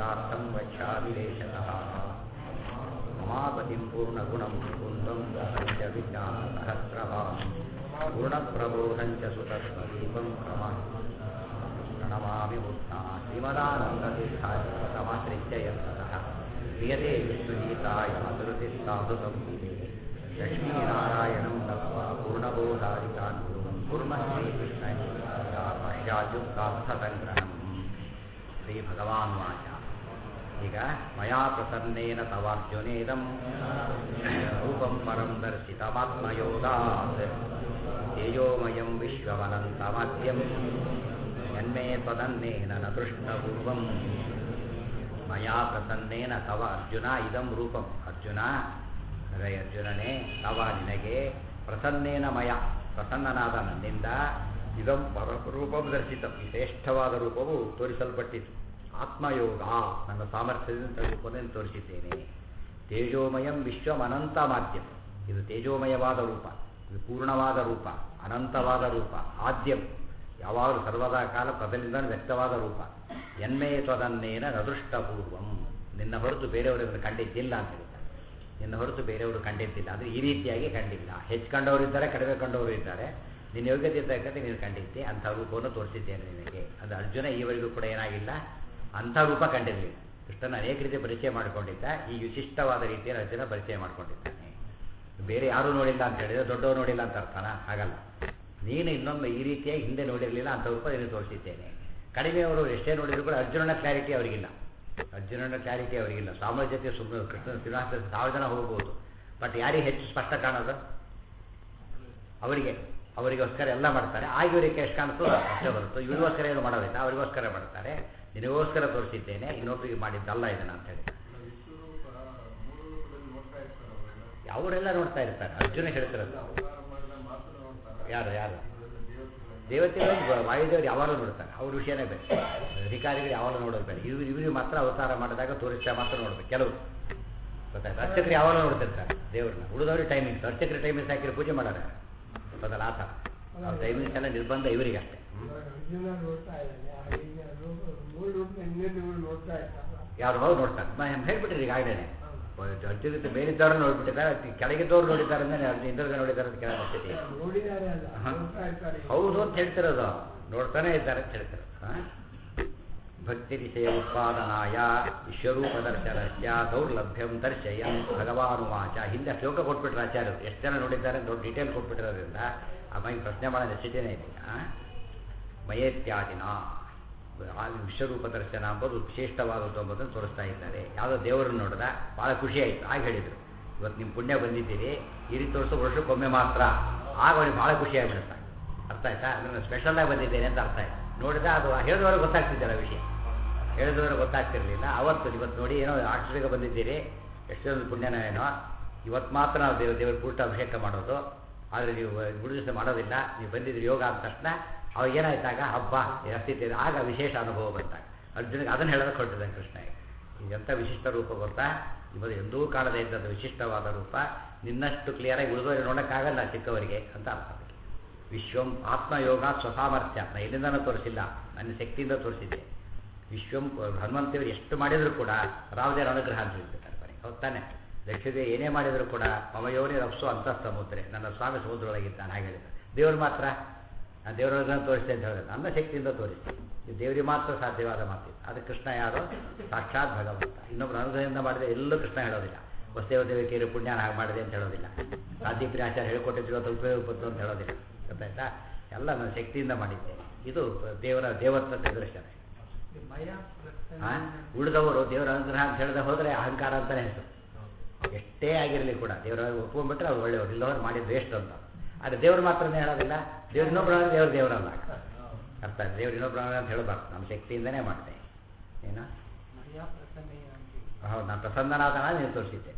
पुरुषार्थं वक्ष्यामि देशतः ममापतिं पूर्णगुणं कुन्दं पञ्चविज्ञानसहस्रभां पूर्णप्रबोधं च सुतस्वदीपं प्रणमामि मूर्धा श्रीमदानन्दतीर्थाय समाश्रित्य यत्ततः क्रियते विष्णुगीताय मातृतिस्ताभृतं लक्ष्मीनारायणं दत्त्वा पूर्णबोधादिकान् कुर्वन् कुर्मः श्रीकृष्णपश्चाद्युक्तार्थसङ्ग्रहम् ಶ್ರೀಭಗವಾನ್ವಾಚ ಈಗ ಮಯಾ ಪ್ರಸನ್ನೇನ ತವಾರ್ಜುನೇದಂ ರೂಪಂ ಪರಂ ದರ್ಶಿತಮಾತ್ಮಯೋಗಾತ್ ತೇಜೋಮಯಂ ವಿಶ್ವಮನಂತಮದ್ಯಂ ಯನ್ಮೇ ತ್ವದನ್ನೇನ ನ ದೃಷ್ಟಪೂರ್ವಂ ಮಯಾ ಪ್ರಸನ್ನೇನ ತವ ಅರ್ಜುನ ಇದಂ ರೂಪಂ ಅರ್ಜುನ ರೇ ಅರ್ಜುನನೇ ತವ ನಿನಗೆ ಪ್ರಸನ್ನೇನ ಮಯ ಪ್ರಸನ್ನನಾದ ನನ್ನಿಂದ ಇದಂ ಪರ ರೂಪಂ ದರ್ಶಿತ ಶ್ರೇಷ್ಠವಾದ ರೂಪವು ತೋರಿಸಲ್ಪಟ್ಟಿತು ಆತ್ಮಯೋಗ ನನ್ನ ಸಾಮರ್ಥ್ಯದಿಂದ ರೂಪವನ್ನು ತೋರಿಸಿದ್ದೇನೆ ತೇಜೋಮಯಂ ವಿಶ್ವಮನಂತ ಮಾಧ್ಯಮ ಇದು ತೇಜೋಮಯವಾದ ರೂಪ ಇದು ಪೂರ್ಣವಾದ ರೂಪ ಅನಂತವಾದ ರೂಪ ಆದ್ಯಂ ಯಾವಾಗಲೂ ಸರ್ವದಾ ಕಾಲ ಪದದಿಂದ ವ್ಯಕ್ತವಾದ ರೂಪ ಎನ್ಮೇ ತ್ವದನ್ನೇನ ನದೃಷ್ಟಪೂರ್ವಂ ನಿನ್ನ ಹೊರತು ಬೇರೆಯವರನ್ನು ಕಂಡಿದ್ದಿಲ್ಲ ಅಂತ ಹೇಳ್ತಾರೆ ನಿನ್ನ ಹೊರತು ಬೇರೆಯವರು ಕಂಡಿದ್ದಿಲ್ಲ ಅದು ಈ ರೀತಿಯಾಗಿ ಕಂಡಿಲ್ಲ ಹೆಚ್ಚು ಕಂಡವರು ಇದ್ದಾರೆ ಕಡಿಮೆ ಕಂಡವರು ಇದ್ದಾರೆ ನಿನ್ನ ಯೋಗ್ಯತೆ ತಕ್ಕಂತೆ ನೀನು ಕಂಡಿದ್ದೆ ಅಂಥ ರೂಪವನ್ನು ತೋರಿಸಿದ್ದೇನೆ ನಿನಗೆ ಅದು ಅರ್ಜುನ ಈವರೆಗೂ ಕೂಡ ಏನಾಗಿಲ್ಲ ಅಂಥ ರೂಪ ಕಂಡಿರಲಿಲ್ಲ ಕೃಷ್ಣನ ಅನೇಕ ರೀತಿ ಪರಿಚಯ ಮಾಡಿಕೊಂಡಿದ್ದ ಈ ವಿಶಿಷ್ಟವಾದ ರೀತಿಯಲ್ಲಿ ಅರ್ಜುನ ಪರಿಚಯ ಮಾಡಿಕೊಂಡಿದ್ದಾನೆ ಬೇರೆ ಯಾರೂ ನೋಡಿಲ್ಲ ಅಂತ ಹೇಳಿದ್ರೆ ದೊಡ್ಡವರು ನೋಡಿಲ್ಲ ಅಂತ ಅರ್ಥನ ಹಾಗಲ್ಲ ನೀನು ಇನ್ನೊಮ್ಮೆ ಈ ರೀತಿಯಾಗಿ ಹಿಂದೆ ನೋಡಿರಲಿಲ್ಲ ಅಂಥ ರೂಪ ನೀನು ತೋರಿಸಿದ್ದೇನೆ ಕಡಿಮೆಯವರು ಎಷ್ಟೇ ನೋಡಿದ್ರು ಕೂಡ ಅರ್ಜುನನ ಕ್ಲಾರಿಟಿ ಅವರಿಗಿಲ್ಲ ಅರ್ಜುನನ ಕ್ಲಾರಿಟಿ ಅವರಿಗಿಲ್ಲ ಸಾಮ್ರಾಜ್ಯತೆ ಸುಮ್ಮನೆ ಕೃಷ್ಣ ಶ್ರೀನಿವಾಸ ಸಾವಿರ ಜನ ಹೋಗ್ಬೋದು ಬಟ್ ಯಾರಿಗೆ ಹೆಚ್ಚು ಸ್ಪಷ್ಟ ಕಾಣೋದು ಅವರಿಗೆ ಅವರಿಗೋಸ್ಕರ ಎಲ್ಲ ಮಾಡ್ತಾರೆ ಆಗ ಇವರಿಗೆ ಎಷ್ಟು ಕಾಣಿಸ್ತೋ ಅಷ್ಟೇ ಬರುತ್ತೋ ಇವರಿಗೋಸ್ಕರ ಏನು ಮಾಡೋದಿಲ್ಲ ಅವರಿಗೋಸ್ಕರ ಮಾಡ್ತಾರೆ ನಿನಗೋಸ್ಕರ ತೋರಿಸಿದ್ದೇನೆ ಇನ್ನೊಬ್ಬರಿಗೆ ಮಾಡಿದ್ದಲ್ಲ ಇದನ್ನ ಅಂತ ಹೇಳಿ ಅವರೆಲ್ಲ ನೋಡ್ತಾ ಇರ್ತಾರೆ ಅರ್ಜುನ ಹೇಳ್ತಿರೋದು ಯಾರು ಯಾರು ದೇವತೆಗಳು ವಾಯುದೇವರು ಯಾವಾಗಲೂ ನೋಡ್ತಾರೆ ಅವ್ರ ವಿಷಯನೇ ಬೇರೆ ಅಧಿಕಾರಿಗಳು ಯಾವಾಗಲೂ ನೋಡೋದು ಬೇರೆ ಇವ್ರು ಇವ್ರಿಗೆ ಮಾತ್ರ ಅವತಾರ ಮಾಡಿದಾಗ ತೋರಿಸ್ತಾ ಮಾತ್ರ ನೋಡ್ಬೇಕು ಕೆಲವರು ಗೊತ್ತಾಯ್ತು ಅರ್ಚಕರು ಯಾವಾಗಲೂ ನೋಡ್ತಿರ್ತಾರೆ ದೇವ್ರನ್ನ ಉಳಿದವ್ರಿಗೆ ಟೈಮಿಂಗ್ಸ್ ಅರ್ಚಕರ ಟೈಮಿಂಗ್ಸ್ ಹಾಕಿರೋ ಪೂಜೆ ಮಾಡೋಣ ಗೊತ್ತಲ್ಲ ಆ ಥರ ಅವ್ರ ಟೈಮಿಂಗ್ಸ್ ಎಲ್ಲ ನಿರ್ಬಂಧ ಇವರಿಗೆ ಅಷ್ಟೇ ಯಾರು ಹೋಗಿ ನೋಡ್ತಾರೆ ನಾನು ಹೇಳ್ಬಿಟ್ಟಿರಿ ಈಗಾಗಲೇ ಅರ್ಜುನ ಮೇಲಿದ್ದವ್ರು ನೋಡ್ಬಿಟ್ಟಿದ್ದಾರೆ ಕೆಳಗಿದ್ದವ್ರು ನೋಡಿದ್ದಾರೆ ಅಂದ್ರೆ ಇಂದ್ರಗ ನೋಡಿದ್ದಾರೆ ಅಂತ ಕೆಳ ಪರಿಸ್ಥಿತಿ ಹೌದು ಅಂತ ಹೇಳ್ತಿರೋದು ನೋಡ್ತಾನೆ ಇದ್ದಾರೆ ಅಂತ ಹೇಳ್ತಿರೋದು ಭಕ್ತಿ ವಿಷಯ ಉತ್ಪಾದನಾಯ ವಿಶ್ವರೂಪ ದರ್ಶನಸ್ಯ ದೌರ್ಲಭ್ಯಂ ದರ್ಶಯನ್ ಭಗವಾನುವಾಚ ಹಿಂದೆ ಶ್ಲೋಕ ಕೊಟ್ಬಿಟ್ರೆ ಆಚಾರ್ಯರು ಎಷ್ಟು ಜನ ನೋಡಿದ್ದಾರೆ ದೊಡ್ಡ ಡೀಟೇಲ್ ಕೊಟ್ಬಿಟ್ಟಿರೋದ್ರಿಂದ ಅಮ್ಮಗೆ ಪ್ರಶ್ನೆ ಮಾಡೋ ನೆಸಿಟಿನೇ ಇಲ್ಲ ಮಯೇತ್ಯಾದಿನ ಆ ವಿಶ್ವರೂಪ ದರ್ಶನ ಅಂಬೋದು ವಿಶಿಷ್ಟವಾದದ್ದು ಎಂಬುದನ್ನು ತೋರಿಸ್ತಾ ಇದ್ದಾರೆ ಯಾವುದೋ ದೇವರನ್ನು ನೋಡಿದ ಭಾಳ ಖುಷಿ ಆಯಿತು ಆಗ ಹೇಳಿದರು ಇವತ್ತು ನಿಮ್ಮ ಪುಣ್ಯ ಬಂದಿದ್ದೀರಿ ಈ ರೀತಿ ತೋರಿಸೋ ವರ್ಷಕ್ಕೊಮ್ಮೆ ಮಾತ್ರ ಆಗ ಅವನಿಗೆ ಭಾಳ ಖುಷಿ ಆಗಿಬಿಡುತ್ತೆ ಅರ್ಥ ಆಯ್ತಾ ಅಂದರೆ ಸ್ಪೆಷಲಾಗಿ ಬಂದಿದ್ದೇನೆ ಅಂತ ಅರ್ಥ ಆಯ್ತು ನೋಡಿದ ಅದು ಹೇಳಿದವ್ರಿಗೆ ಗೊತ್ತಾಗ್ತಿದ್ದಲ್ಲ ವಿಷಯ ಹೇಳಿದವ್ರಿಗೆ ಗೊತ್ತಾಗ್ತಿರ್ಲಿಲ್ಲ ಅವತ್ತು ಇವತ್ತು ನೋಡಿ ಏನೋ ಆಶ್ಚರ್ಯ ಬಂದಿದ್ದೀರಿ ಎಷ್ಟೊಂದು ಪುಣ್ಯನ ಏನೋ ಇವತ್ತು ಮಾತ್ರ ನಾವು ದೇವ ದೇವರ ಪೂರ್ತ ಅಭಿಷೇಕ ಮಾಡೋದು ಆದರೆ ನೀವು ಗುರು ದಿವಸ ಮಾಡೋದಿಲ್ಲ ನೀವು ಬಂದಿದ್ದೀರಿ ಯೋಗ ಅಂದ ತಕ್ಷಣ ಅವಾಗ ಏನಾಯ್ತಾಗ ಹಬ್ಬ ಜಾಸ್ತಿ ಆಗ ವಿಶೇಷ ಅನುಭವ ಬಂದಾಗ ಅರ್ಜುನಿಗೆ ಅದನ್ನು ಹೇಳೋದಕ್ಕೆ ಹೊರಟಿದ್ದಾನೆ ಕೃಷ್ಣ ಎಂಥ ವಿಶಿಷ್ಟ ರೂಪ ಗೊತ್ತಾ ಇವತ್ತು ಎಂದೂ ಕಾಣದೇ ಇದ್ದದ್ದು ವಿಶಿಷ್ಟವಾದ ರೂಪ ನಿನ್ನಷ್ಟು ಕ್ಲಿಯರಾಗಿ ಉಳಿದವರಿಗೆ ನೋಡೋಕ್ಕಾಗಲ್ಲ ಚಿಕ್ಕವರಿಗೆ ಅಂತ ಅರ್ಥ ವಿಶ್ವಂ ಆತ್ಮಯೋಗ ಸ್ವಸಾಮರ್ಥ್ಯ ನಾನು ಎಲ್ಲಿಂದನೂ ತೋರಿಸಿಲ್ಲ ನನ್ನ ಶಕ್ತಿಯಿಂದ ತೋರಿಸಿದ್ದೆ ವಿಶ್ವಂ ಹನುಮಂತೇವರು ಎಷ್ಟು ಮಾಡಿದರೂ ಕೂಡ ರಾಮದೇವರ ಅನುಗ್ರಹ ಅಂತ ಹೇಳ್ತಾರೆ ಬರೀ ಹೌದಾನೆ ದಕ್ಷಿಣೆ ಏನೇ ಮಾಡಿದರೂ ಕೂಡ ಮಮಯೋನಿ ರಪ್ಸು ಅಂತ ಸಮುದ್ರೆ ನನ್ನ ಸ್ವಾಮಿ ಸಮುದ್ರೊಳಗಿದ್ದಾನೆ ಹಾಗೆ ಹೇಳಿದ್ದಾರೆ ದೇವರು ಮಾತ್ರ ನಾನು ದೇವರೊಳಗೆ ತೋರಿಸ್ತೇನೆ ಅಂತ ಹೇಳಿದ್ರೆ ನನ್ನ ಶಕ್ತಿಯಿಂದ ತೋರಿಸ್ತೇನೆ ಇದು ದೇವರಿಗೆ ಮಾತ್ರ ಸಾಧ್ಯವಾದ ಮಾತಿತ್ತು ಅದು ಕೃಷ್ಣ ಯಾರು ಸಾಕ್ಷಾತ್ ಭಗವಂತ ಇನ್ನೊಬ್ಬರು ಅನುಗ್ರಹದಿಂದ ಮಾಡಿದ್ರೆ ಎಲ್ಲೂ ಕೃಷ್ಣ ಹೇಳೋದಿಲ್ಲ ವಸ್ತೇವ ದೇವಿಕೆಯರು ಪುಣ್ಯನ ಹಾಗೆ ಮಾಡಿದೆ ಅಂತ ಹೇಳೋದಿಲ್ಲ ಸಾಧ್ಯಪ್ರಿಯ ಆಚಾರ್ಯ ಹೇಳ್ಕೊಟ್ಟಿದ್ರು ಅದು ಉಪಯೋಗ ಬಂತು ಅಂತ ಹೇಳೋದಿಲ್ಲ ಗೊತ್ತಾಯ್ತಾ ಎಲ್ಲ ನನ್ನ ಶಕ್ತಿಯಿಂದ ಮಾಡಿದ್ದೆ ಇದು ದೇವರ ದೇವತ್ವ ದರ್ಶನ ಉಳಿದವರು ದೇವರ ಅನುಗ್ರಹ ಅಂತ ಹೇಳಿದ ಹೋದರೆ ಅಹಂಕಾರ ಅಂತಾನೆ ಹೆಸರು ಎಷ್ಟೇ ಆಗಿರಲಿ ಕೂಡ ದೇವರ ಒಪ್ಕೊಂಡ್ಬಿಟ್ರೆ ಅವ್ರು ಒಳ್ಳೆಯವರು ಇಲ್ಲವರು ಮಾಡಿದ್ದು ವೇಸ್ಟ್ ಅಂತ ಆದರೆ ದೇವ್ರು ಮಾತ್ರನೇ ಹೇಳೋದಿಲ್ಲ ದೇವ್ರ ಇನ್ನೊಬ್ಬರ ದೇವ್ರ ದೇವರಲ್ಲ ಅರ್ಥ ದೇವ್ರ ಇನ್ನೊಬ್ಬರ ಅಂತ ಹೇಳಬಾರ್ದು ನಮ್ಮ ಶಕ್ತಿಯಿಂದನೇ ಮಾಡಿದೆ ಏನು ಹೌದು ನಾನು ಪ್ರಸನ್ನನಾದ ನೀನು ತೋರಿಸಿದ್ದೆ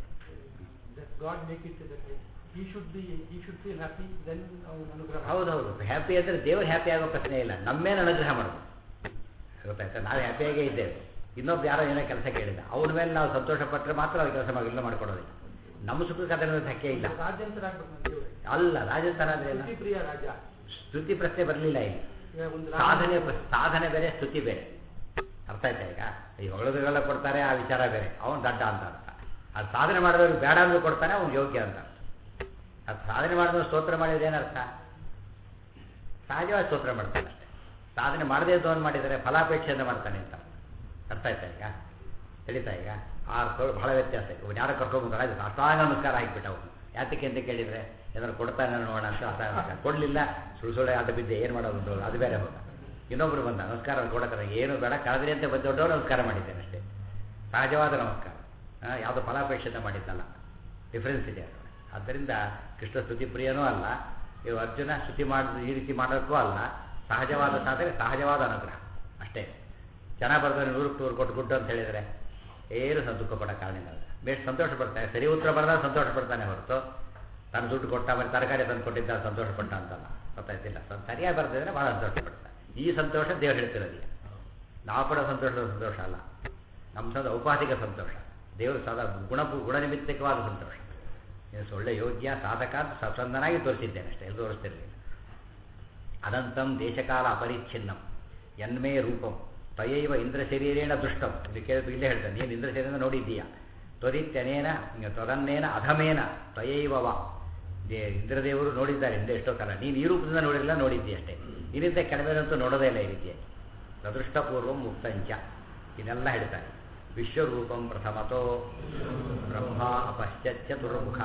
ಹೌದೌದು ಹ್ಯಾಪಿ ಅಂದರೆ ದೇವ್ರು ಹ್ಯಾಪಿ ಆಗೋ ಪ್ರಶ್ನೆ ಇಲ್ಲ ನಮ್ಮೇನು ಅನುಗ್ರಹ ಮಾಡೋದು ಗೊತ್ತಾಯ್ತಾ ನಾವು ಹ್ಯಾಪಿಯಾಗೇ ಇದ್ದೇವೆ ಇನ್ನೊಬ್ಬ ಯಾರೋ ಏನೋ ಕೆಲಸ ಕೇಳಿದ ಅವನ ಮೇಲೆ ನಾವು ಸಂತೋಷ ಪಟ್ಟರೆ ಮಾತ್ರ ಅವ್ರ ಕೆಲಸ ಮಾಡಿ ಇಲ್ಲ ಮಾಡ್ಕೊಡೋದಿಲ್ಲ ನಮ್ಮ ಸುಖ ಕಥೆ ಧಕ್ಕೆ ಇಲ್ಲ ಅಲ್ಲ ರಾಜಸ್ಥಾನ ಅಂದ್ರೆ ಏನು? ಸ್ತುತಿ ಪ್ರಶ್ನೆ ಬರಲಿಲ್ಲ ಇಲ್ಲಿ ಸಾಧನೆ ಪ್ರ- ಸಾಧನೆ ಬೇರೆ ಸ್ತುತಿ ಬೇರೆ ಅರ್ಥ ಆಯ್ತಾ ಈಗ ಈ ಹೊಗಳದುಗಳೆಲ್ಲ ಕೊಡ್ತಾರೆ ಆ ವಿಚಾರ ಬೇರೆ ಅವನು ದಡ್ಡ ಅಂತ ಅರ್ಥ ಅದು ಸಾಧನೆ ಮಾಡಿದವ್ರಿಗೆ ಬೇಡ ಅಂದ್ರೂ ಕೊಡ್ತಾನೆ ಅವ್ನು ಯೋಗ್ಯ ಅಂತ ಅರ್ಥ ಅದು ಸಾಧನೆ ಮಾಡಿದವ್ರು ಸ್ತೋತ್ರ ಮಾಡಿದೇನರ್ಥ ಸಹಜವಾಗಿ ಸ್ತೋತ್ರ ಮಾಡ್ತಾನೆ ಅಷ್ಟೇ ಸಾಧನೆ ಮಾಡದೇ ಇದ್ದವನು ಮಾಡಿದರೆ ಫಲಾಪೇಕ್ಷೆಯಿಂದ ಮಾಡ್ತಾನೆ ಅಂತ ಅರ್ಥ ಆಯ್ತಾ ಈಗ ತಿಳಿತಾ ಈಗ ಆ ಬಹಳ ವ್ಯತ್ಯಾಸ ಇದೆ ಯಾರೋ ಕರ್ಕೊಂಡ್ಬಂದ್ರೆ ಆಯ್ತು ಅಷ್ಟಾಂಗ ನಮಸ್ಕಾರ ಹಾಕಿಬಿಟ್ಟ ಅವನು ಯಾತಕ್ಕೆ ಅಂತ ಕೇಳಿದರೆ ಏನಾದ್ರು ಕೊಡ್ತಾನೆ ನೋಡೋಣ ಅಂತ ಅಷ್ಟಾಂಗ ನಮಸ್ಕಾರ ಕೊಡಲಿಲ್ಲ ಸುಳ್ಳು ಸುಳ್ಳೆ ಅಡ್ಡ ಬಿದ್ದೆ ಏನು ಮಾಡೋದು ಅಂತ ಅದು ಬೇರೆ ಹೋದ ಇನ್ನೊಬ್ರು ಬಂದ ನಮಸ್ಕಾರ ಕೊಡೋಕೆ ಏನು ಬೇಡ ಕಳೆದ್ರಿ ಅಂತ ಬಂದೊಡ್ಡವ್ರು ನಮಸ್ಕಾರ ಮಾಡಿದ್ದೇನೆ ಅಷ್ಟೇ ಸಹಜವಾದ ನಮಸ್ಕಾರ ಯಾವುದೋ ಫಲಾಪೇಕ್ಷೆಯಿಂದ ಮಾಡಿದ್ದಲ್ಲ ಡಿಫ್ರೆನ್ಸ್ ಇದೆ ಅದು ಆದ್ದರಿಂದ ಕೃಷ್ಣ ಸ್ತುತಿ ಪ್ರಿಯನೂ ಅಲ್ಲ ಇವು ಅರ್ಜುನ ಸ್ತುತಿ ಮಾಡಿ ಈ ರೀತಿ ಮಾಡೋಕ್ಕೂ ಅಲ್ಲ ಸಹಜವಾದ ಸಾಧನೆ ಸಹಜವಾದ ಅನುಗ್ರಹ ಅಷ್ಟೇ ಚೆನ್ನಾಗಿ ಬರ್ತಾರೆ ನೂರಕ್ಕೆ ನೂರು ಕೊಟ್ಟು ಗುಡ್ಡು ಅಂತ ಹೇಳಿದರೆ ಏನು ಸ ದುಃಖ ಪಡೋ ಕಾರಣ ಇಲ್ಲ ಬೇಸ್ ಸಂತೋಷ ಪಡ್ತಾನೆ ಸರಿ ಉತ್ತರ ಬರೆದಾಗ ಸಂತೋಷ ಪಡ್ತಾನೆ ಹೊರತು ತನ್ನ ದುಡ್ಡು ಕೊಟ್ಟ ಆಮೇಲೆ ತರಕಾರಿ ತಂದು ಕೊಟ್ಟಿದ್ದ ಸಂತೋಷ ಪಟ್ಟ ಅಂತಲ್ಲ ಗೊತ್ತಾಯ್ತಿಲ್ಲ ಸರಿಯಾಗಿ ಬರ್ತಿದ್ರೆ ಭಾಳ ಸಂತೋಷ ಪಡ್ತಾನೆ ಈ ಸಂತೋಷ ದೇವರು ಹೇಳ್ತಿರೋದಿಲ್ಲ ನಾವು ಪಡೋ ಸಂತೋಷದ ಸಂತೋಷ ಅಲ್ಲ ನಮ್ಮ ಸದ ಔಪಾಧಿಕ ಸಂತೋಷ ದೇವರು ಸದಾ ಗುಣ ಗುಣನಿಮಿತ್ತಕವಾದ ಸಂತೋಷ ನೀನು ಒಳ್ಳೆ ಯೋಗ್ಯ ಸಾಧಕ ಅಂತ ಸತ್ಸಂದನಾಗಿ ತೋರಿಸಿದ್ದೇನೆ ಅಷ್ಟೇ ಎಲ್ಲಿ ತೋರಿಸ್ತಿರಲಿಲ್ಲ ಅನಂತಂ ದೇಶಕಾಲ ಅಪರಿಚ್ಛಿನ್ನಂ ಯನ್ಮೇ ರೂಪಂ ತಯೈವ ಇಂದ್ರ ಶರೀರೇಣ ದುಷ್ಟಂ ಇದು ಕೇಳಿದ್ರು ಇಲ್ಲೇ ಹೇಳ್ತಾನೆ ನೀನು ಇಂದ್ರ ಶರೀರ ನೋಡಿದ್ದೀಯಾ ತ್ವರಿತ್ಯನೇನ ತ್ವದನ್ನೇನ ಅಧಮೇನ ತಯೈವವ ದೇ ಇಂದ್ರದೇವರು ನೋಡಿದ್ದಾರೆ ಹಿಂದೆ ಎಷ್ಟೋ ಕಾಲ ನೀನು ಈ ರೂಪದಿಂದ ನೋಡಿರಲಿಲ್ಲ ನೋಡಿದ್ದೀಯ ಅಷ್ಟೇ ಇದರಿಂದ ಕೆಳಮೇಲಂತೂ ನೋಡೋದೇ ಇಲ್ಲ ಈ ರೀತಿಯಾಗಿ ಅದೃಷ್ಟಪೂರ್ವಂ ಮುಕ್ತಂಚ ಇದೆಲ್ಲ ಹೇಳ್ತಾರೆ ವಿಶ್ವರೂಪಂ ಪ್ರಥಮತೋ ಬ್ರಹ್ಮ ಅಪಶ್ಚತುರ್ಮುಖ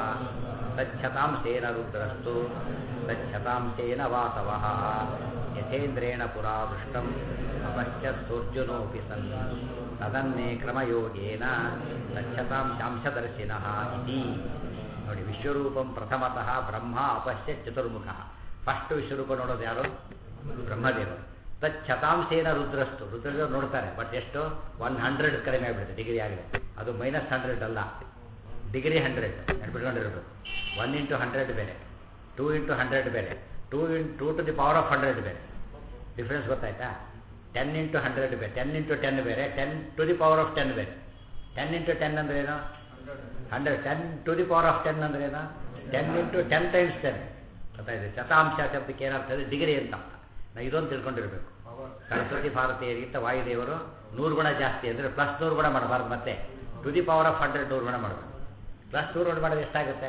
ತಚ್ಛತಾಂಶೇನ ರುದ್ರಸ್ತು ತಚ್ಛತಾಂಶೇನ ವಾಸವ ಯಥೇಂದ್ರೇಣ ಪುರಾವೃಷ್ಟಂ ಅಪಶ್ಚತ್ಸೂರ್ಜುನೋಪಿ ಸನ್ ತದನ್ನೇ ಕ್ರಮಯೋಗೇನ ತಚ್ಛತಾಂಶಾಂಶದರ್ಶಿನಃ ಇತಿ ನೋಡಿ ವಿಶ್ವರೂಪಂ ಪ್ರಥಮತಃ ಬ್ರಹ್ಮ ಅಪಶ್ಯ ಚತುರ್ಮುಖ ಫಸ್ಟ್ ವಿಶ್ವರೂಪ ನೋಡೋದು ಯಾರು ಬ್ರಹ್ಮದೇವರು ತತ್ ಶತಾಂಶೇನ ರುದ್ರಸ್ತು ರುದ್ರದೇವರು ನೋಡ್ತಾರೆ ಬಟ್ ಎಷ್ಟು ಒನ್ ಹಂಡ್ರೆಡ್ ಕಡಿಮೆ ಆಗಿಬಿಡುತ್ತೆ ಡಿಗ್ರಿ ಆಗಿದೆ ಅದು ಮೈನಸ್ ಹಂಡ್ರೆಡ್ ಅಲ್ಲ ಡಿಗ್ರಿ ಹಂಡ್ರೆಡ್ ನೆನ್ಪಿಟ್ಕೊಂಡಿರ್ಬೇಕು ಒನ್ ಇಂಟು ಹಂಡ್ರೆಡ್ ಬೇರೆ ಟೂ ಇಂಟು ಹಂಡ್ರೆಡ್ ಬೇರೆ two in two to the power of hundred ಬೇರೆ ಡಿಫ್ರೆನ್ಸ್ ಗೊತ್ತಾಯ್ತಾ ಟೆನ್ ಇಂಟು ಹಂಡ್ರೆಡ್ ಬೇರೆ ಟೆನ್ ಇಂಟು ಟೆನ್ ಬೇರೆ ten to the power of ten ಬೇರೆ ten into ten ಅಂದ್ರೆ ಏನು hundred ten to the power of ten ಅಂದ್ರೆ ಏನು ten into ten times ten ಗೊತ್ತಾಯ್ತು ಶತಾಂಶ ಶಬ್ದಕ್ಕೆ ಏನಾಗ್ತದೆ ಡಿಗ್ರಿ ಅಂತ ನಾವು ಇದೊಂದು ತಿಳ್ಕೊಂಡಿರ್ಬೇಕು ಸರಸ್ವತಿ ಭಾರತೀಯರಿಗಿಂತ ವಾಯುದೇವರು ನೂರು ಗುಣ ಜಾಸ್ತಿ ಅಂದರೆ ಪ್ಲಸ್ ನೂರು ಗುಣ ಮಾಡಬಾರ್ದು ಮತ್ತೆ to the power of hundred ನೂರು ಗುಣ ಮಾಡಬೇಕು ಪ್ಲಸ್ ನೂರು ಗುಣ ಮಾಡೋದು ಎಷ್ಟಾಗುತ್ತೆ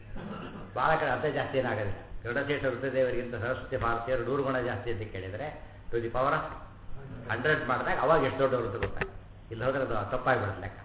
ಭಾಳ ಕಡೆ ಅರ್ಧ ಜಾಸ್ತಿ ಏನಾಗೋದಿಲ್ಲ ಗರುಡಶೇಷ ಋತುದೇವರಿಗಿಂತ ಸರಸ್ವತಿ ಭಾರತೀಯರು ನೂರು ಗುಣ ಜಾಸ್ತಿ ಅಂತ ಕೇಳಿದರೆ to the power of hundred ಮಾಡಿದಾಗ ಅವಾಗ ಎಷ್ಟು ದೊಡ್ಡವರು ಅಂತ ಗೊತ್ತಾಗುತ್ತೆ ಇಲ್ಲಿ ಹೋದ್ರೆ ಅದು ತಪ್ಪಾಗಿಬಿಡುತ್ತೆ ಲೆಕ್ಕ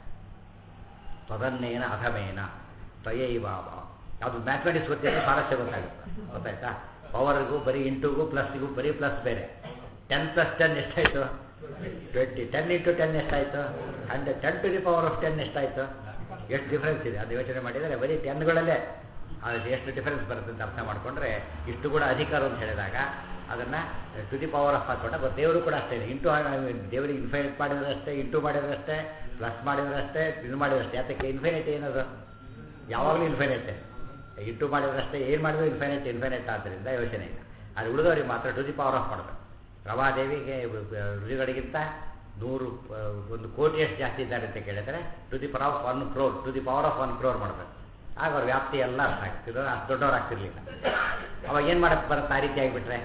ತದನ್ನೇನ ಅಧಮೇನ ತ್ವಯೈವಾವ ಯಾವುದು ಮ್ಯಾಥಮೆಟಿಕ್ಸ್ ಗೊತ್ತಿದ್ರೆ ಸ್ವಾರಸ್ಯ ಗೊತ್ತಾಗುತ್ತೆ ಗೊತ್ತಾಯ್ತಾ ಪವರ್ಗೂ ಬರೀ ಇಂಟುಗೂ ಪ್ಲಸ್ಗೂ ಬರೀ ಪ್ಲಸ್ ಬೇರೆ ಟೆನ್ ಪ್ಲಸ್ ಟೆನ್ ಎಷ್ಟಾಯಿತು ಟ್ವೆಂಟಿ ಟೆನ್ ಇಂಟು ಟೆನ್ ಎಷ್ಟಾಯಿತು hundred ten to the power of ten ಎಷ್ಟಾಯಿತು ಎಷ್ಟು ಡಿಫ್ರೆನ್ಸ್ ಇದೆ ಅದು ಯೋಚನೆ ಮಾಡಿದರೆ ಬರೀ ಟೆನ್ಗಳಲ್ಲೇ ಅದು ಎಷ್ಟು ಡಿಫರೆನ್ಸ್ ಬರುತ್ತೆ ಅಂತ ಅರ್ಥ ಮಾಡಿಕೊಂಡ್ರೆ ಇಷ್ಟು ಕೂಡ ಅಧಿಕಾರ ಅಂತ ಹೇಳಿದಾಗ ಅದನ್ನು ಟು ದಿ ಪವರ್ ಆಫ್ ಹಾಕ್ಕೊಂಡ ದೇವರು ಕೂಡ ಅಷ್ಟೇ ಇಂಟು ದೇವರಿಗೆ ಇನ್ಫೈನೈಟ್ ಮಾಡಿದ್ರೆ ಅಷ್ಟೇ ಇಂಟು ಮಾಡಿದ್ರೆ ಅಷ್ಟೇ ಪ್ಲಸ್ ಮಾಡಿದ್ರೆ ಅಷ್ಟೇ ಇದು ಮಾಡಿದ್ರೆ ಅಷ್ಟೇ ಯಾತಕ್ಕೆ ಇನ್ಫೈನೈಟ್ ಏನದು ಯಾವಾಗಲೂ ಇನ್ಫೈನೈಟೇ ಇಂಟು ಮಾಡಿದ್ರೆ ಅಷ್ಟೇ ಏನು ಮಾಡಿದ್ರು ಇನ್ಫೈನೈಟ್ ಇನ್ಫೈನೈಟ್ ಆದ್ದರಿಂದ ಯೋಚನೆ ಇಲ್ಲ ಅದು ಉಳಿದವರಿಗೆ ಮಾತ್ರ ಟು ದಿ ಪವರ್ ಆಫ್ ಮಾಡಬೇಕು ರಮಾದೇವಿಗೆ ಋಷಿಗಳಿಗಿಂತ ನೂರು ಒಂದು ಕೋಟಿಯಷ್ಟು ಜಾಸ್ತಿ ಇದ್ದಾರೆ ಅಂತ ಕೇಳಿದರೆ to the power of one crore to the power of one crore ಮಾಡಬೇಕು ಆಗ ಅವ್ರ ವ್ಯಾಪ್ತಿ ಎಲ್ಲ ಅರ್ಥ ಆಗ್ತಿದ್ರು ಅಷ್ಟು ದೊಡ್ಡವ್ರು ಆಗ್ತಿರ್ಲಿಲ್ಲ ಅವಾಗ ಏನು ಮಾಡಕ್ಕೆ ಬರುತ್ತೆ ಆ ರೀತಿ ಆಗಿಬಿಟ್ರೆ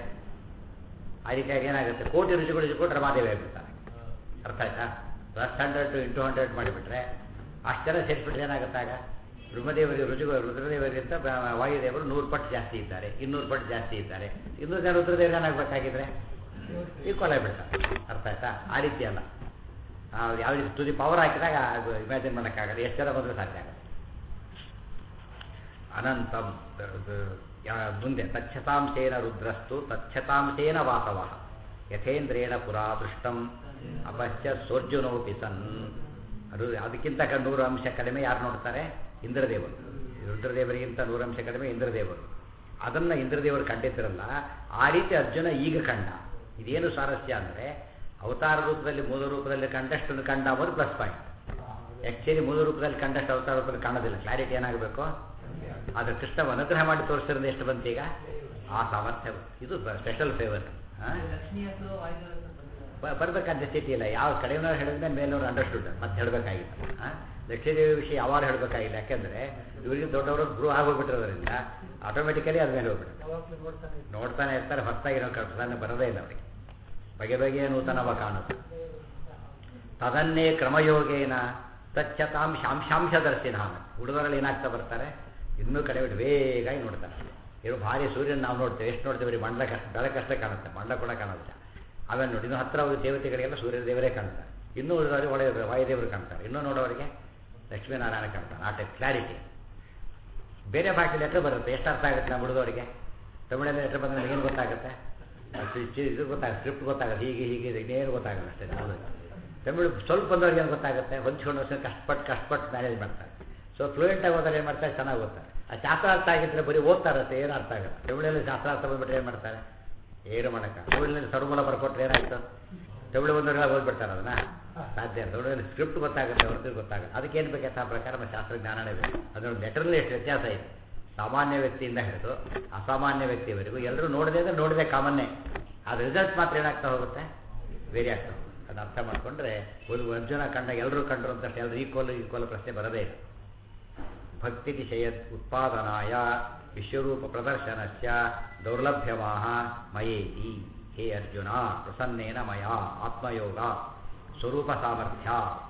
ಆ ರೀತಿಯಾಗಿ ಏನಾಗುತ್ತೆ ಕೋಟಿ ರುಚಿಗಳು ರುಚಿಕೊಂಡು ರಮಾದೇವಿ ಆಗಿಬಿಡ್ತಾರೆ ಅರ್ಥ ಆಯ್ತಾ plus hundred two into hundred ಮಾಡಿಬಿಟ್ರೆ ಅಷ್ಟು ಜನ ಸೇರಿಸ್ಬಿಟ್ರೆ ಏನಾಗುತ್ತೆ ಆಗ ಬ್ರಹ್ಮದೇವರಿಗೆ ರುಚಿಗಳು ರುದ್ರದೇವರಿಗಿಂತ ವಾಯುದೇವರು ನೂರು ಪಟ್ಟು ಜಾಸ್ತಿ ಇದ್ದಾರೆ ಇನ್ನೂರು ಪಟ್ಟು ಜಾಸ್ತಿ ಇದ್ದಾರೆ ಇನ್ನೂರು ಜನ ರುದ್ರದೇವರು ಏನಾಗಬೇಕಾಗಿದ್ರೆ ಈಕ್ವಲ್ ಆಗಿಬಿಡ್ತಾರೆ ಅರ್ಥ ಆಯ್ತಾ ಆ ರೀತಿ ಅಲ್ಲ ಯಾವ ರೀತಿ ತುದಿ ಪವರ್ ಹಾಕಿದಾಗ ಇಮ್ಯಾಜಿನ್ ಮಾಡೋಕ್ಕಾಗಲ್ಲ ಎಷ್ಟು ಜನ ಬಂದರೆ ಸಾಧ್ಯ ಆಗುತ್ತೆ ಅನಂತಂ ಮುಂದೆ ತಚ್ಛತಾಂಶೇನ ರುದ್ರಸ್ತು ತಚ್ಛತಾಂಶೇನ ವಾಸವ ಯಥೇಂದ್ರೇಣ ಪುರಾ ದೃಷ್ಟಂ ಅಪಶ್ಯ ಸೋರ್ಜುನೋಪಿ ಸನ್ ಅದು ಅದಕ್ಕಿಂತ ನೂರು ಅಂಶ ಕಡಿಮೆ ಯಾರು ನೋಡ್ತಾರೆ ಇಂದ್ರದೇವರು ರುದ್ರದೇವರಿಗಿಂತ ನೂರು ಅಂಶ ಕಡಿಮೆ ಇಂದ್ರದೇವರು ಅದನ್ನು ಇಂದ್ರದೇವರು ಕಂಡಿದ್ರಲ್ಲ ಆ ರೀತಿ ಅರ್ಜುನ ಈಗ ಕಂಡ ಇದೇನು ಸ್ವಾರಸ್ಯ ಅಂದರೆ ಅವತಾರ ರೂಪದಲ್ಲಿ ಮೂಲ ರೂಪದಲ್ಲಿ ಕಂಡಷ್ಟನ್ನು ಕಂಡ ಅವರು ಪ್ಲಸ್ ಪಾಯಿಂಟ್ ಆ್ಯಕ್ಚುಲಿ ಮೂಲ ರೂಪದಲ್ಲಿ ಕಂಡಷ್ಟು ಅವತಾರ ರೂಪದಲ್ಲಿ ಕಾಣೋದಿಲ್ಲ ಕ್ಲಾರಿಟಿ ಏನಾಗಬೇಕು ಆದರೆ ಕೃಷ್ಣ ಅನುಗ್ರಹ ಮಾಡಿ ತೋರಿಸಿರೋದು ಎಷ್ಟು ಬಂತೀಗ ಆ ಸಾಮರ್ಥ್ಯ ಇದು ಸ್ಪೆಷಲ್ ಫೇವರ್ ಬರಬೇಕಂತ ಸ್ಥಿತಿ ಇಲ್ಲ ಯಾವ ಕಡೆಯವ್ರು ಹೇಳಿದ್ಮೇಲೆ ಮೇಲವ್ರು ಅಂಡರ್ಸ್ಟುಡ್ ಮತ್ತೆ ಹೇಳಬೇಕಾಗಿಲ್ಲ ಲಕ್ಷ್ಮೀದೇವಿ ವಿಷಯ ಯಾವಾಗ ಹೇಳಬೇಕಾಗಿಲ್ಲ ಯಾಕೆಂದರೆ ಇವರಿಗೆ ದೊಡ್ಡವರು ಗುರು ಆಗೋಗ್ಬಿಟ್ಟಿರೋದ್ರಿಂದ ಆಟೋಮೆಟಿಕಲಿ ಅದ ಮೇಲೆ ಹೋಗ್ಬಿಡುತ್ತೆ ನೋಡ್ತಾನೆ ಇರ್ತಾರೆ ಹೊಸದಾಗಿ ನಾವು ಕಳ್ತಾನೆ ಬರೋದೇ ಇಲ್ಲ ಅವರಿಗೆ ಬಗೆ ಬಗೆಯ ನೂತನವ ಕಾಣುತ್ತೆ ತದನ್ನೇ ಕ್ರಮಯೋಗೇನ ತಚ್ಚತಾಂ ಶಾಂಶಾಂಶದರ್ಶಿನ ಹುಡುಗರಲ್ಲಿ ಏನಾಗ್ತಾ ಬರ್ತಾರೆ ಇನ್ನೂ ಕಡೆ ಬಿಟ್ಟು ವೇಗಾಗಿ ನೋಡ್ತಾರೆ ಇವರು ಭಾರಿ ಸೂರ್ಯನ ನಾವು ನೋಡ್ತೇವೆ ಎಷ್ಟು ನೋಡ್ತೇವೆ ರೀ ಮಂಡ ಕಷ್ಟ ಬೆಳಕಷ್ಟೇ ಕಾಣುತ್ತೆ ಮಂಡ ಕೂಡ ಕಾಣುತ್ತೆ ಆಮೇಲೆ ನೋಡಿ ಇನ್ನು ಹತ್ತಿರ ಹೋಗಿ ದೇವತೆಗಳಿಗೆಲ್ಲ ಸೂರ್ಯ ದೇವರೇ ಕಾಣ್ತಾರೆ ಇನ್ನೂ ಉಳಿದವರಿಗೆ ಒಳ್ಳೆಯ ವಾಯುದೇವರು ಕಾಣ್ತಾರೆ ಇನ್ನೂ ನೋಡೋರಿಗೆ ಲಕ್ಷ್ಮೀನಾರಾಯಣ ಕಾಣ್ತಾರೆ ಆ ಟೈಪ್ ಕ್ಲಾರಿಟಿ ಬೇರೆ ಭಾಷೆ ಲೆಟ್ರ್ ಬರುತ್ತೆ ಎಷ್ಟು ಅರ್ಥ ಆಗುತ್ತೆ ನಮ್ಮ ಹುಡುಗರಿಗೆ ತಮಿಳಲ್ಲಿ ಲೆಟ್ರ್ ಬಂದರೆ ನಮಗೇನು ಗೊತ್ತಾಗುತ್ತೆ ಅದು ಚಿ- ಇದು ಗೊತ್ತಾಗುತ್ತೆ ಸ್ಕ್ರಿಪ್ಟ್ ಗೊತ್ತಾಗುತ್ತೆ ಹೀಗೆ ಹೀಗೆ ಇದೆ ಇನ್ನೇನು ಗೊತ್ತಾಗಲ್ಲ ಅಷ್ಟೇ ನಮ್ಮದು ತಮಿಳು ಸ್ವಲ್ಪ ಬಂದವ್ರಿಗೆ ಏನು ಗೊತ್ತಾಗುತ್ತೆ ಹೊಂಚ್ಕೊಂಡು ವರ್ಷ ಕಷ್ಟಪಟ್ಟು ಕಷ್ಟಪಟ್ಟು ಮ್ಯಾನೇಜ್ ಮಾಡ್ತಾರೆ ಸೊ ಫ್ಲೂಯೆಂಟಾಗಿ ಹೋದ್ರೆ ಏನು ಮಾಡ್ತಾರೆ ಚೆನ್ನಾಗಿ ಓದ್ತಾರೆ ಆ ಶಾಸ್ತ್ರಾರ್ಥ ಆಗಿದ್ರೆ ಬರೀ ಓದ್ತಾ ಇರುತ್ತೆ ಏನು ಅರ್ಥ ಆಗಲ್ಲ ತಮಿಳಲ್ಲಿ ಶಾಸ್ತ್ರಾರ್ಥ ಬಂದ್ಬಿಟ್ರೆ ಏನು ಮಾಡ್ತಾರೆ ಏನು ಮಾಡಕ್ಕ ತಮಿಳಿನಲ್ಲಿ ಸರ್ವಮೂಲ ಬರ್ಕೊಟ್ರೆ ಏನಾಯ್ತು ತಮಿಳು ಬಂದವರೆಲ್ಲ ಓದ್ಬಿಡ್ತಾರೆ ಅದನ್ನ ಸಾಧ್ಯ ಇಲ್ಲ ತಮಿಳಲ್ಲಿ ಸ್ಕ್ರಿಪ್ಟ್ ಗೊತ್ತಾಗುತ್ತೆ ಹೊರತು ಗೊತ್ತಾಗಲ್ಲ ಅದಕ್ಕೆ ಏನು ಬೇಕು ಆ ಪ್ರಕಾರ ನಮ್ಮ ಶಾಸ್ತ್ರ ಜ್ಞಾನನೇ ಬೇಕು ಅದರ ಲೆಟರ್ನಲ್ಲಿ ಎಷ್ಟು ವ್ಯತ್ಯಾಸ ಇದೆ ಸಾಮಾನ್ಯ ವ್ಯಕ್ತಿಯಿಂದ ಹಿಡಿದು ಅಸಾಮಾನ್ಯ ವ್ಯಕ್ತಿಯವರೆಗೂ ಎಲ್ಲರೂ ನೋಡದೆ ಅಂದರೆ ನೋಡಿದೆ ಕಾಮನ್ನೇ ಅದು ರಿಸಲ್ಟ್ ಮಾತ್ರ ಏನಾಗ್ತಾ ಹೋಗುತ್ತೆ ವೇರಿ ಆಗ್ತಾ ಹೋಗುತ್ತೆ ಅದು ಅರ್ಥ ಮಾಡಿಕೊಂಡ್ರೆ ಒಂದು ಅರ್ಜುನ ಕಂಡಾಗ ಎಲ್ಲರೂ ಕಂಡ್ರು ಅಂತಷ್ಟು ಎಲ್ಲರೂ ಈಕ್ವಲ್ ಈಕ್ವಲ್ ಪ್ರಶ್ನೆ ಬರದೇ ಇಲ್ಲ ಭಕ್ತಿ ವಿಷಯ ಉತ್ಪಾದನಾಯ ವಿಶ್ವರೂಪ ಪ್ರದರ್ಶನಸ್ಯ ದೌರ್ಲಭ್ಯಮಾಹ ಮಯೇತಿ ಹೇ ಅರ್ಜುನ ಪ್ರಸನ್ನೇನ ಮಯ ಆತ್ಮಯೋಗ ಸ್ವರೂಪ ಸಾಮರ್ಥ್ಯ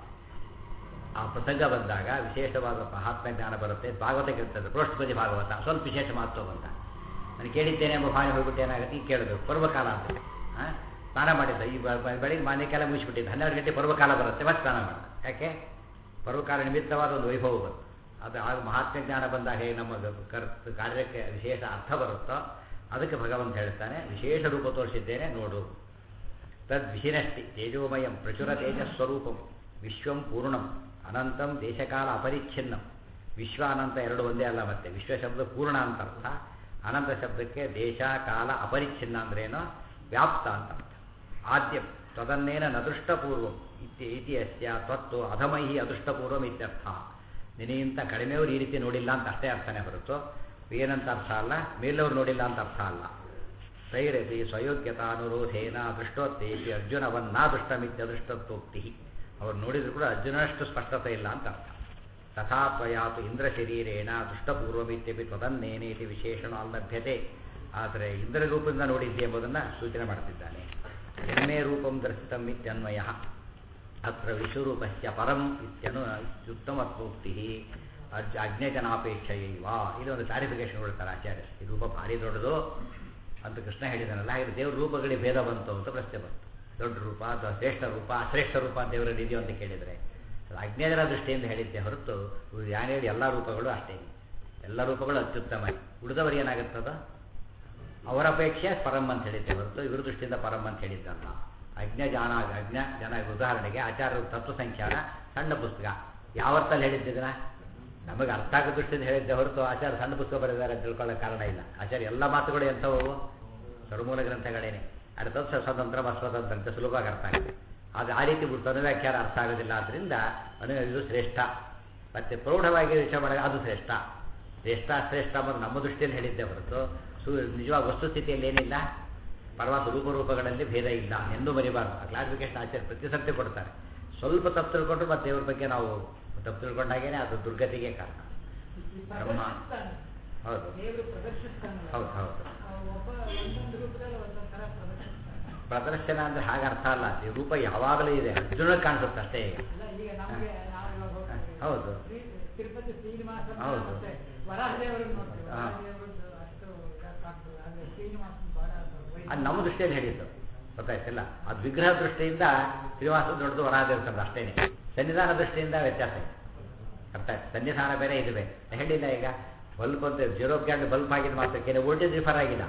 ಆ ಪ್ರಸಂಗ ಬಂದಾಗ ವಿಶೇಷವಾದ ಮಹಾತ್ಮ ಜ್ಞಾನ ಬರುತ್ತೆ ಭಾಗವತಕ್ಕೆ ಇರ್ತದೆ ಪ್ರೋಷ್ಠಪತಿ ಭಾಗವತ ಸ್ವಲ್ಪ ವಿಶೇಷ ಮಹತ್ವ ಬಂದ ನಾನು ಕೇಳಿದ್ದೇನೆ ಎಂಬ ಭಾವನೆ ಹೋಗ್ಬಿಟ್ಟು ಏನಾಗುತ್ತೆ ಈಗ ಕೇಳಬೇಕು ಪರ್ವಕಾಲ ಅಂತ ಆ? ಸ್ನಾನ ಮಾಡಿದ್ದ ಈ ಬ- ಬ- ಬೆಳಿಗ್ಗೆ ಮನೆ ಕಾಲ ಮುಗಿಸ್ಬಿಟ್ಟಿದ್ದ ಹನ್ನೆರಡು ಗಂಟೆ ಪರ್ವಕಾಲ ಬರುತ್ತೆ ಮತ್ತೆ ಸ್ನಾನ ಮಾಡ ಯಾಕೆ ಪರ್ವಕಾಲ ನಿಮಿತ್ತವಾದ ಒಂದು ವೈಭವ ಬರುತ್ತೆ ಅದು ಆಗ ಮಹಾತ್ಮ ಜ್ಞಾನ ಬಂದಾಗ ಹೇಗೆ ನಮ್ಮ ಕರ್ ಕಾರ್ಯಕ್ಕೆ ವಿಶೇಷ ಅರ್ಥ ಬರುತ್ತೋ ಅದಕ್ಕೆ ಭಗವಂತ ಹೇಳ್ತಾನೆ ವಿಶೇಷ ರೂಪ ತೋರಿಸಿದ್ದೇನೆ ನೋಡು ತದ್ ವಿಶಿನಷ್ಟಿ ತೇಜೋಮಯಂ ಪ್ರಚುರ ತೇಜಸ್ವರೂಪಂ ವಿಶ್ವಂ ಪೂರ್ಣಂ ಅನಂತಂ ದೇಶಕಾಲ ಅಪರಿಚ್ಛಿನ್ನಂ ವಿಶ್ವ ಅನಂತ ಎರಡು ಒಂದೇ ಅಲ್ಲ ಮತ್ತೆ ವಿಶ್ವ ಶಬ್ದ ಪೂರ್ಣ ಅಂತ ಅರ್ಥ ಅನಂತ ಶಬ್ದಕ್ಕೆ ದೇಶ ಕಾಲ ಅಪರಿಚ್ಛಿನ್ನ ಅಂದ್ರೇನು ವ್ಯಾಪ್ತ ಅಂತ ಅರ್ಥ ಆದ್ಯಂ ತದನ್ನೇನ ನದೃಷ್ಟಪೂರ್ವಂ ಇತ್ಯ ಇತಿ ಅಸ್ಯ ತ್ವತ್ತು ಅಧಮೈಹಿ ಅದೃಷ್ಟಪೂರ್ವಂ ಇತ್ಯರ್ಥ ನಿನಗಿಂತ ಕಡಿಮೆಯವರು ಈ ರೀತಿ ನೋಡಿಲ್ಲ ಅಂತ ಅಷ್ಟೇ ಅರ್ಥನೇ ಹೊರತು ಏನಂತ ಅರ್ಥ ಅಲ್ಲ ಮೇಲವ್ರು ನೋಡಿಲ್ಲ ಅಂತ ಅರ್ಥ ಅಲ್ಲ ತೈರಸಿ ಸ್ವಯೋಗ್ಯತಾನುರೋಧೇನ ದೃಷ್ಟೋತ್ತೇಪಿ ಅರ್ಜುನವನ್ನಾದೃಷ್ಟಮಿತ್ಯದೃಷ್ಟತ್ವೋಕ್ತಿ ಅವ್ರು ನೋಡಿದ್ರು ಕೂಡ ಅರ್ಜುನಷ್ಟು ಸ್ಪಷ್ಟತೆ ಇಲ್ಲ ಅಂತ ಅರ್ಥ ತಥಾ ತ್ವಯಾತು ಇಂದ್ರ ಶರೀರೇಣ ದೃಷ್ಟಪೂರ್ವಮಿತ್ಯಪಿ ತ್ವದನ್ನೇನೇತಿ ವಿಶೇಷಣ ಲಭ್ಯತೆ ಆದರೆ ಇಂದ್ರ ರೂಪದಿಂದ ನೋಡಿದ್ದೆ ಎಂಬುದನ್ನು ಸೂಚನೆ ಮಾಡ್ತಿದ್ದಾನೆ ಎನ್ನೇ ರೂಪಂ ದರ್ಶಿತಂ ಇತ್ಯನ್ವಯ ಅತ್ರ ವಿಶ್ವರೂಪಸ್ಯ ಪರಂ ಇತ್ಯನು ಇತ್ಯುತ್ತಮತ್ವೋಕ್ತಿ ಅರ್ಜ ಅಜ್ಞಜನಾಪೇಕ್ಷೆಯೈವ ಇದೊಂದು ಕ್ಲಾರಿಫಿಕೇಶನ್ ಕೊಡ್ತಾರೆ ಆಚಾರ್ಯ ಈ ರೂಪ ಭಾರಿ ದೊಡ್ಡದು ಅಂತ ಕೃಷ್ಣ ಹೇಳಿದಾನಲ್ಲ ಹಾಗೆ ದೇವ್ರ ರೂಪಗಳಿಗೆ ಭೇದ ಬಂತು ಅಂತ ಪ್ರಶ್ನೆ ಬಂತು ದೊಡ್ಡ ರೂಪ ಅಥವಾ ಶ್ರೇಷ್ಠ ರೂಪ ಅಶ್ರೇಷ್ಠ ರೂಪ ದೇವರಲ್ಲಿ ಇದೆಯೋ ಅಂತ ಕೇಳಿದರೆ ಅದು ಅಜ್ಞಾನರ ದೃಷ್ಟಿಯಿಂದ ಹೇಳಿದ್ದೆ ಹೊರತು ಇವ್ರು ಯಾರು ಹೇಳಿ ಎಲ್ಲ ರೂಪಗಳು ಅಷ್ಟೇ ಎಲ್ಲ ರೂಪಗಳು ಅತ್ಯುತ್ತಮ ಉಳಿದವರು ಏನಾಗುತ್ತದ ಅವರ ಅಪೇಕ್ಷೆ ಪರಂ ಅಂತ ಹೇಳಿದ್ದೆ ಹೊರತು ಇವ್ರ ದೃಷ್ಟಿಯಿಂದ ಪರಂ ಅಂತ ಹೇಳಿದ್ದಲ್ಲ ಅಜ್ಞ ಜಾನ ಅಜ್ಞ ಜನ ಉದಾಹರಣೆಗೆ ಆಚಾರ್ಯ ತತ್ವ ಸಂಖ್ಯಾನ ಸಣ್ಣ ಪುಸ್ತಕ ಯಾವತ್ತಲ್ಲಿ ಹೇಳಿದ್ದಿದ್ರ ನಮಗೆ ಅರ್ಥ ಆಗೋ ದೃಷ್ಟಿಯಿಂದ ಹೇಳಿದ್ದೆ ಹೊರತು ಆಚಾರ್ಯ ಸಣ್ಣ ಪುಸ್ತಕ ಬರೆದಿದ್ದಾರೆ ಅಂತ ತಿಳ್ಕೊಳ್ಳೋ ಕಾರಣ ಇಲ್ಲ ಆಚಾರ್ಯ ಎಲ್ಲ ಮಾತುಗಳು ಎಂಥವು ಸರ್ವಮೂಲ ಗ್ರಂಥಗಳೇನೆ ಅದು ತತ್ವ ಸ್ವತಂತ್ರ ಸ್ವತಂತ್ರ ಅಂತ ಸುಲಭವಾಗಿ ಅರ್ಥ ಆಗುತ್ತೆ ಅದು ಆ ರೀತಿ ತನುವ್ಯಾಖ್ಯಾನ ಅರ್ಥ ಆಗೋದಿಲ್ಲ ಆದ್ದರಿಂದ ಅನು ಇದು ಶ್ರೇಷ್ಠ ಮತ್ತೆ ಪ್ರೌಢವಾಗಿ ವಿಷಯ ಮಾಡಿದಾಗ ಅದು ಶ್ರೇಷ್ಠ ಶ್ರೇಷ್ಠ ಶ್ರೇಷ್ಠ ಅನ್ನೋದು ನಮ್ಮ ದೃಷ್ಟಿಯಲ್ಲಿ ಹೇಳಿದ್ದೆ ಹೊರತು ಸು ನಿಜವಾದ ವಸ್ತುಸ್ಥಿತಿಯಲ್ಲಿ ಏನಿಲ್ಲ ಪರಮಾತ್ಮ ರೂಪರೂಪಗಳಲ್ಲಿ ಭೇದ ಇಲ್ಲ ಎಂದು ಮರಿಬಾರ್ದು ಆ ಕ್ಲಾರಿಫಿಕೇಶನ್ ಆಚಾರ್ಯ ಪ್ರತಿ ಸರ್ತಿ ಕೊಡ್ತಾರೆ ಸ್ವಲ್ಪ ತಪ್ಪು ತಿಳ್ಕೊಂಡ್ರು ಮತ್ತೆ ದೇವ್ರ ಬಗ್ಗೆ ನಾವು ತಪ್ಪು ತಿಳ್ಕೊಂಡಾಗೇನೆ ಅದು ದುರ್ಗತಿಗೆ ಕಾರಣ ಬ್ರಹ್ಮ ಹೌದು ದೇವರು ಪ್ರದರ್ಶಿಸ್ತಾನಲ್ಲ ಹೌದು ಹೌದು ಆ ಒಬ್ಬ ಒಂದೊಂದು ರೂಪದಲ್ಲಿ ಒಂದೊಂದು ಥರ ಪ್ರದರ್ಶಿಸ್ತಾನೆ ಪ್ರದರ್ಶನ ಅಂದ್ರೆ ಹಾಗೆ ಅರ್ಥ ಅಲ್ಲ ಈ ರೂಪ ಯಾವಾಗಲೂ ಇದೆ ಅರ್ಜುನ ಕಾಣಿಸುತ್ತೆ ಅಷ್ಟೇ ಈಗ ಇಲ್ಲ ಈಗ ನಮಗೆ ನಾವು ಇವಾಗ ಹೋಗ್ತೀವಿ. ಹೌದು. ಶ್ರೀ- ತಿರುಪತಿ ಶ್ರೀನಿವಾಸ ಹೌದು. ಮತ್ತೆ ವರಾಹದೇವರನ್ನು ನೋಡ್ತೀವಿ ಹಾ. ವರಾಹದೇವರದ್ದು ಅಷ್ಟು ಕಾಣ್ತದೆ ಆದ್ರೆ ಶ್ರೀನಿವಾಸನ್ ಬಹಳ ವೈಭವ. ಅದು ನಮ್ಮ ದೃಷ್ಟಿಯಲ್ಲಿ ಹೇಳಿದ್ದು ಗೊತ್ತಾಯ್ತಿಲ್ಲ ಅದು ವಿಗ್ರಹ ದೃಷ್ಟಿಯಿಂದ ಶ್ರೀನಿವಾಸ ದೊಡ್ಡದು ಹೊರದಿರ್ತದೆ ಅಷ್ಟೇನೆ ಸನ್ನಿಧಾನ ದೃಷ್ಟಿಯಿಂದ ವ್ಯತ್ಯಾಸ ಇದೆ ಅರ್ಥ ಆಯ್ತು ಸನ್ನಿಧಾನ ಬೇರೆ ಇದು ಬೇರೆ ನಾನು ಹೇಳಿಲ್ಲ ಈಗ ಬಲ್ಬ್ ಅಂತ ಜೀರೋ ಕ್ಯಾಂಡ್ ಬಲ್ಬ್ ಆಗಿದ್ದು ಮಾತ್ರಕ್ಕೆ ವೋಲ್ಟೇಜ್ ರಿಫರ್ ಆಗಿಲ್ಲ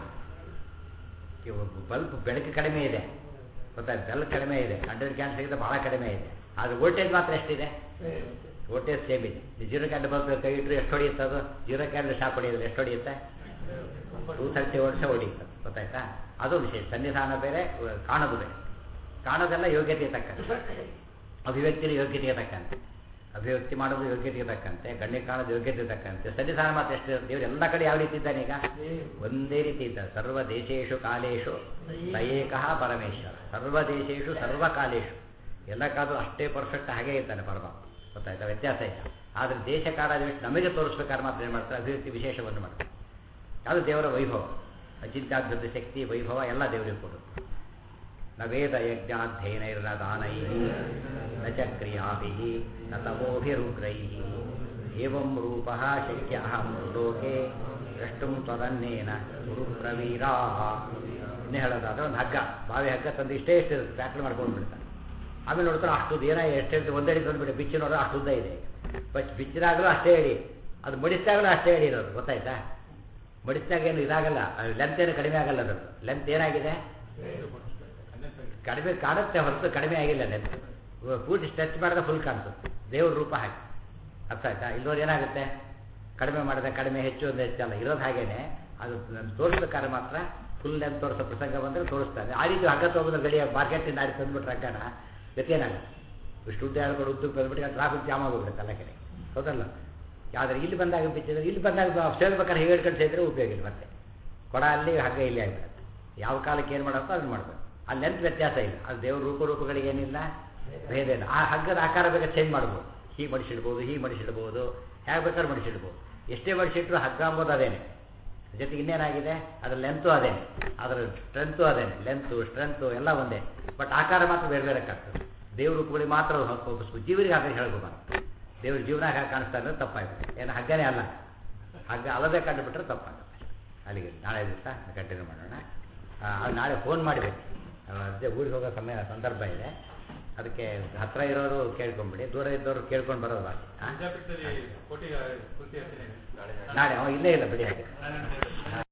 ಬಲ್ಬ್ ಬೆಳಕು ಕಡಿಮೆ ಇದೆ ಗೊತ್ತಾಯ್ತು ಬೆಳಕು ಕಡಿಮೆ ಇದೆ ಹಂಡ್ರೆಡ್ ಕ್ಯಾಂಡ್ ಸಿಗಿದ್ರೆ ಭಾಳ ಕಡಿಮೆ ಇದೆ ಆದರೆ ವೋಲ್ಟೇಜ್ ಮಾತ್ರ ಎಷ್ಟಿದೆ ವೋಲ್ಟೇಜ್ ಸೇಮ್ ಇದೆ ಈ ಜೀರೋ ಕ್ಯಾಂಡ್ ಬಲ್ಬ್ ಕೈ ಇಟ್ಟರೆ ಎಷ್ಟು ಹೊಡೆಯುತ್ತೆ ಅದು ಜೀರೋ ಕ್ಯಾಂಡ್ ಶಾಪ್ ಹೊಡೆಯೋದು ಎಷ್ಟು ಹೊಡೆಯುತ್ತೆ ಟೂ ತರ್ಟಿ ವರ್ಷ ಹೊಡೆಯುತ್ತೆ ಗೊತ್ತಾಯ್ತಾ ಅದು ವಿಶೇಷ ಸನ್ನಿಧಾನ ಬೇರೆ ಅಹ್, ಕಾಣೋದು ಬೇರೆ ಕಾಣೋದೆಲ್ಲ ಯೋಗ್ಯತೆಗೆ ತಕ್ಕಂತೆ ಅಭಿವ್ಯಕ್ತಿಯ ಯೋಗ್ಯತೆಗೆ ತಕ್ಕಂತೆ ಅಭಿವ್ಯಕ್ತಿ ಮಾಡೋದು ಯೋಗ್ಯತೆಗೆ ತಕ್ಕಂತೆ ಗಣ್ಯಕ್ಕೆ ಕಾಣೋದು ಯೋಗ್ಯತೆಗೆ ತಕ್ಕಂತೆ ಸನ್ನಿಧಾನ ಮಾತ್ರ ಎಷ್ಟು ದೇವರು ಎಲ್ಲ ಕಡೆ ಯಾವ ರೀತಿ ಇದ್ದಾನೆ ಈಗ ಒಂದೇ ರೀತಿ ಇದ್ದ ಸರ್ವ ದೇಶೇಶು ಕಾಲೇಶು ಸಯೇಕಃ ಪರಮೇಶ್ವರ ಸರ್ವ ದೇಶೇಶು ಸರ್ವ ಕಾಲೇಶು ಎಲ್ಲ ಕಾಲೂ ಅಷ್ಟೇ ಪರ್ಫೆಕ್ಟ್ ಹಾಗೇ ಇದ್ದಾನೆ ಪರಮಾತ್ಮ ಗೊತ್ತಾಯ್ತಾ ವ್ಯತ್ಯಾಸ ಇಲ್ಲ ಆದರೆ ದೇಶ ಕಾಲ ಎಷ್ಟು ನಮಗೆ ತೋರಿಸ್ಬೇಕಾದ್ರೆ ಮಾತ್ರ ಏನು ಮಾಡ್ತಾರೆ ಅಭಿವ್ಯಕ್ತಿ ವಿಶೇಷವನ್ನು ಮಾಡ್ತಾರೆ ಅದು ದೇವರ ವೈಭವ ಅಚಿಂತ್ಯಾದ್ಭುತ ಶಕ್ತಿ ವೈಭವ ಎಲ್ಲ ದೇವರಿಗೆ ಕೊಡುತ್ತೆ ನ ವೇದ ಯಜ್ಞಾಧ್ಯಯನೈರ್ನ ದಾನೈ ನ ಚ ಕ್ರಿಯಾಭಿः ನ ತಮೋಭಿರುಗ್ರೈः ಏವಂ ರೂಪಃ ಶಕ್ಯಃ ಲೋಕೆ ದ್ರಷ್ಟುಂ ತ್ವದನ್ನೇನ ಗುರುಪ್ರವೀರಾः ಇನ್ನೇ ಹೇಳೋದಾದ್ರೆ ಒಂದು ಹಗ್ಗ ಬಾವಿ ಹಗ್ಗ ತಂದು ಇಷ್ಟೇ ಇಷ್ಟು ಇರುತ್ತೆ ಪ್ಯಾಕ್ಲ್ ಮಾಡ್ಕೊಂಡು ಬಿಡ್ತಾರೆ ಆಮೇಲೆ ನೋಡ್ತಾರೆ ಅಷ್ಟು ಏನ ಎಷ್ಟು ಹೇಳ್ತೀವಿ ಒಂದೇ ಅಡಿ ತಂದುಬಿಡಿ ಬಿಚ್ಚಿ ನೋಡಿದ್ರೆ ಅಷ್ಟು ಉದ್ದ ಇದೆ ಬಟ್ ಬಿಚ್ಚಿದಾಗಲೂ ಅಷ್ಟೇ ಅಡಿ ಅದು ಮಡಿಸಿದಾಗಲೂ ಅಷ್ಟೇ ಅಡಿ ಇರೋದು ಗೊತ್ತಾಯ್ತಾ ಮಡಿಸಿದಾಗ ಏನು ಇದಾಗಲ್ಲ ಲೆಂತ್ ಏನು ಕಡಿಮೆ ಆಗಲ್ಲ ಅದು ಲೆಂತ್ ಏನಾಗಿದೆ ಕಡಿಮೆ ಕಾಣುತ್ತೆ ಹೊರತು ಕಡಿಮೆ ಆಗಿಲ್ಲ ಲೆಂತ್ ಪೂರ್ತಿ ಸ್ಟ್ರೆಚ್ ಮಾಡಿದ್ರೆ ಫುಲ್ ಕಾಣಿಸುತ್ತೆ ದೇವ್ರ ರೂಪ ಹಾಕಿ ಅರ್ಥ ಆಯ್ತಾ ಇಲ್ಲೋರು ಏನಾಗುತ್ತೆ ಕಡಿಮೆ ಮಾಡಿದ್ರೆ ಕಡಿಮೆ ಹೆಚ್ಚು ಒಂದು ಹೆಚ್ಚಲ್ಲ ಇರೋದು ಹಾಗೇನೆ ಅದು ತೋರಿಸ್ಬೇಕಾದ್ರೆ ಮಾತ್ರ ಫುಲ್ ಲೆಂತ್ ತೋರಿಸೋ ಪ್ರಸಂಗ ಬಂದರೆ ತೋರಿಸ್ತಾರೆ ಆ ರೀತಿ ಹಗ್ಗ ತೊಗೊಂಡು ಗಡಿಯ ಮಾರ್ಕೆಟಿಂದ ಆಡಿ ತಂದುಬಿಟ್ರೆ ಹಗ್ಗನ ಗತಿಯೇನಾಗುತ್ತೆ ಇಷ್ಟು ಉದ್ದ ಹೇಳ್ಕೊಂಡು ಉದ್ದಕ್ಕೆ ಬಂದ್ಬಿಟ್ಟು ಟ್ರಾಫಿಕ್ ಜಾಮ್ ಆಗೋಗ್ಬಿಡುತ್ತೆ ಎಲ್ಲ ಕಡೆ ಹೌದಲ್ಲ ಆದರೆ ಇಲ್ಲಿ ಬಂದಾಗ ಬಿಚ್ಚಿದ್ರೆ ಇಲ್ಲಿ ಬಂದಾಗ ಸೇರ್ಬೇಕಾದ್ರೆ ಹೇಗೆ ಹಿಡ್ಕೊಂಡು ಸೇರಿದ್ರೆ ಉಪಯೋಗ ಇಲ್ಲ ಮತ್ತೆ ಕೊಡ ಅಲ್ಲಿ ಹಗ್ಗ ಇಲ್ಲಿ ಆಗಿಬಿಡುತ್ತೆ ಯಾವ ಕಾಲಕ್ಕೆ ಏನು ಮಾಡಬೇಕು ಅದನ್ನು ಮಾಡಬೇಕು ಆ ಲೆಂತ್ ವ್ಯತ್ಯಾಸ ಇಲ್ಲ ಅದು ದೇವ್ರ ರೂಪರೂಪಗಳಿಗೆ ಏನಿಲ್ಲ ಭೇದ ಇಲ್ಲ ಆ ಹಗ್ಗದ ಆಕಾರ ಬೇಕಾದ್ರೆ ಚೇಂಜ್ ಮಾಡ್ಬೋದು ಹೀಗೆ ಮಡಿಸಿಡ್ಬೋದು ಹೀಗೆ ಮಡಿಸಿಡ್ಬೋದು ಹೇಗೆ ಬೇಕಾದ್ರೆ ಮಡಿಸಿಡ್ಬೋದು ಎಷ್ಟೇ ಮಡಿಸಿಟ್ರು ಹಗ್ಗ ಅಂಬೋದು ಅದೇನೆ ಜೊತೆಗೆ ಇನ್ನೇನಾಗಿದೆ ಅದರ ಲೆಂತು ಅದೇನೆ ಅದರ ಸ್ಟ್ರೆಂತು ಅದೇನೆ ಲೆಂತು ಸ್ಟ್ರೆಂತು ಎಲ್ಲ ಒಂದೇ ಬಟ್ ಆಕಾರ ಮಾತ್ರ ಬೇರೆ ಬೇರೆ ಆಗ್ತದೆ ದೇವ್ರ ರೂಪಗಳಿಗೆ ಮಾತ್ರ ಒಪ್ಪಿಸ್ಬೇಕು ಜೀವರಿಗೆ ಹಾಗೆ ಹೇಳ್ಕೋಬಾರ್ದು ದೇವ್ರ ಜೀವನ ಹಾಗೆ ಕಾಣಿಸ್ತಾ ಇದ್ರೆ ತಪ್ಪಾಗುತ್ತೆ ಏನು ಹಗ್ಗನೇ ಅಲ್ಲ ಹಗ್ಗ ಅಲ್ಲದೆ ಕಂಡುಬಿಟ್ರೆ ತಪ್ಪಾಗುತ್ತೆ ಅಲ್ಲಿಗೆ ನಾಳೆ ದಿವಸ ಕಂಟಿನ್ಯೂ ಮಾಡೋಣ ಆ, ಅದು ನಾಳೆ ಫೋನ್ ಮಾಡಬೇಕು ಅದೇ ಊರಿಗೆ ಹೋಗೋ ಸಮಯ ಸಂದರ್ಭ ಇದೆ ಅದಕ್ಕೆ ಹತ್ರ ಇರೋರು ಕೇಳ್ಕೊಂಬಿಡಿ ದೂರ ಇದ್ದವರು ಕೇಳ್ಕೊಂಡು ಬರೋದು ಬಾಕಿ ಆ? ವಿದ್ಯಾಪೀಠದಲ್ಲಿ ಕೋಟಿ ಪೂರ್ತಿ ಹೇಳ್ತೀನಿ ನಾಳೆ ನಾಳೆ ಅವ ಇಲ್ಲೇ ಇಲ್ಲ ಬಿಡಿ ಹಾಗೆ ನಾಳೆ